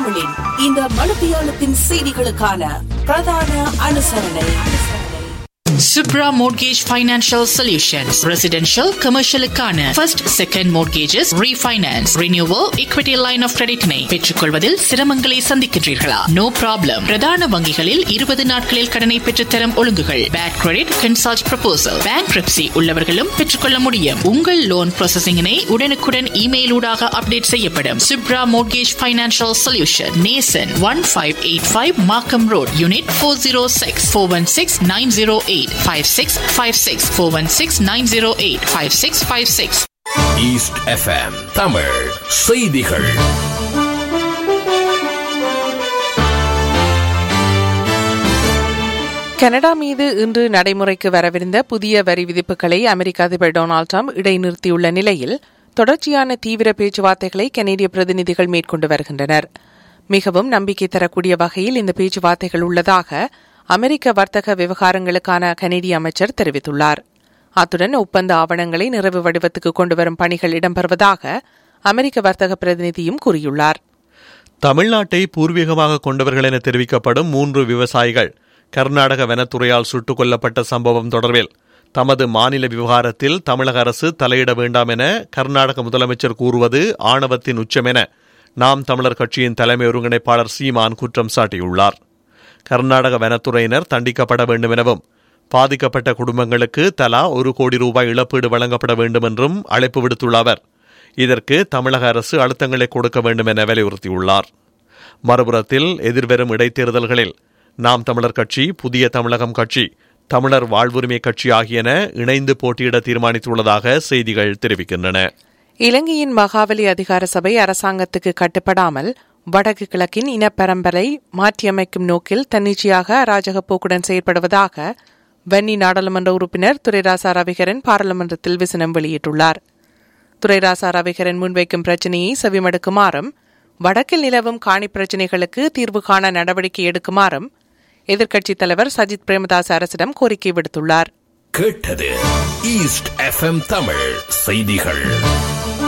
தமிழின் இந்த மணித்தியாலத்தின் செய்திகளுக்கான பிரதான அனுசரணை Subra Mortgage Financial Solutions. Residential, commercial க்கான first, second mortgages, refinance, renewal, equity line of credit னை பெற்றுக்கொள்வதில் சிரமங்களை சந்திக்கின்றீர்களா நோ ப்ராப்ளம் பிரதான வங்கிகளில் இருபது நாட்களில் கடனை பெற்றுத்தரும் ஒழுங்குகள் bad credit consult proposal bank உள்ளவர்களும் பெற்றுக்கொள்ள முடியும் உங்கள் லோன் ப்ராசஸிங்கினை உடனுக்குடன் இமெயில் ஊடாக அப்டேட் செய்யப்படும் Subra Mortgage Financial Solution நேசன் one five eight five Markham road unit four zero six four one six nine zero eight five six five six four one six nine zero eight five six five six east FM Tamil செய்திகள் Canada மீது இன்று நடைமுறைக்கு வரவிருந்த புதிய வரி விதிப்புகளை அமெரிக்க அதிபர் Donald Trump இடைநிறுத்தியுள்ள நிலையில் தொடர்ச்சியான தீவிர பேச்சுவார்த்தைகளை கனேடிய பிரதிநிதிகள் மேற்கொண்டு வருகின்றனர் மிகவும் நம்பிக்கை தரக்கூடிய வகையில் இந்த பேச்சுவார்த்தைகள் உள்ளதாக அமெரிக்க வர்த்தக விவகாரங்களுக்கான கனேடிய அமைச்சர் தெரிவித்துள்ளார் அத்துடன் ஒப்பந்த ஆவணங்களை நிறைவு வடிவத்துக்கு கொண்டுவரும் பணிகள் இடம்பெறுவதாக அமெரிக்க வர்த்தக பிரதிநிதியும் கூறியுள்ளார் தமிழ்நாட்டை பூர்வீகமாக கொண்டவர்கள் என தெரிவிக்கப்படும் மூன்று விவசாயிகள் கர்நாடக வனத்துறையால் சுட்டுக் கொல்லப்பட்ட சம்பவம் தொடர்பில் தமது மாநில விவகாரத்தில் தமிழக அரசு தலையிட வேண்டாம் என கர்நாடக முதலமைச்சர் கூறுவது ஆணவத்தின் உச்சம் என நாம் தமிழர் கட்சியின் தலைமை ஒருங்கிணைப்பாளர் சீமான் குற்றம் சாட்டியுள்ளார் கர்நாடக வனத்துறையினர் தண்டிக்கப்பட வேண்டும் எனவும் பாதிக்கப்பட்ட குடும்பங்களுக்கு தலா ஒரு கோடி ரூபாய் இழப்பீடு வழங்கப்பட வேண்டும் என்றும் அழைப்பு விடுத்துள்ள அவர் இதற்கு தமிழக அரசு அழுத்தங்களை கொடுக்க வேண்டும் என வலியுறுத்தியுள்ளார் மறுபுறத்தில் எதிர்வரும் இடைத்தேர்தல்களில் நாம் தமிழர் கட்சி புதிய தமிழகம் கட்சி தமிழர் வாழ்வுரிமை கட்சி ஆகியன இணைந்து போட்டியிட தீர்மானித்துள்ளதாக செய்திகள் தெரிவிக்கின்றன இலங்கையின் மகாவலி அதிகார சபை அரசாங்கத்துக்கு கட்டுப்படாமல் வடக்கு கிழக்கின் இனப்பரம்பரை மாற்றியமைக்கும் நோக்கில் தன்னிச்சையாக அராஜக போக்குடன் செயற்படுவதாக வன்னி நாடாளுமன்ற உறுப்பினர் துரைராசா ரவிகரன் பாராளுமன்றத்தில் விசனம் வெளியிட்டுள்ளார் துரைராசா ரவிகரன் முன்வைக்கும் பிரச்சினையை செவிமடுக்குமாறும் வடக்கில் நிலவும் காணி பிரச்சினைகளுக்கு தீர்வு காண நடவடிக்கை எடுக்குமாறும் எதிர்க்கட்சித் தலைவர் சஜித் பிரேமதாஸ் அரசிடம் கோரிக்கை விடுத்துள்ளார் கேட்டது ஈஸ்ட் எஃப்எம் தமிழ் செய்திகள்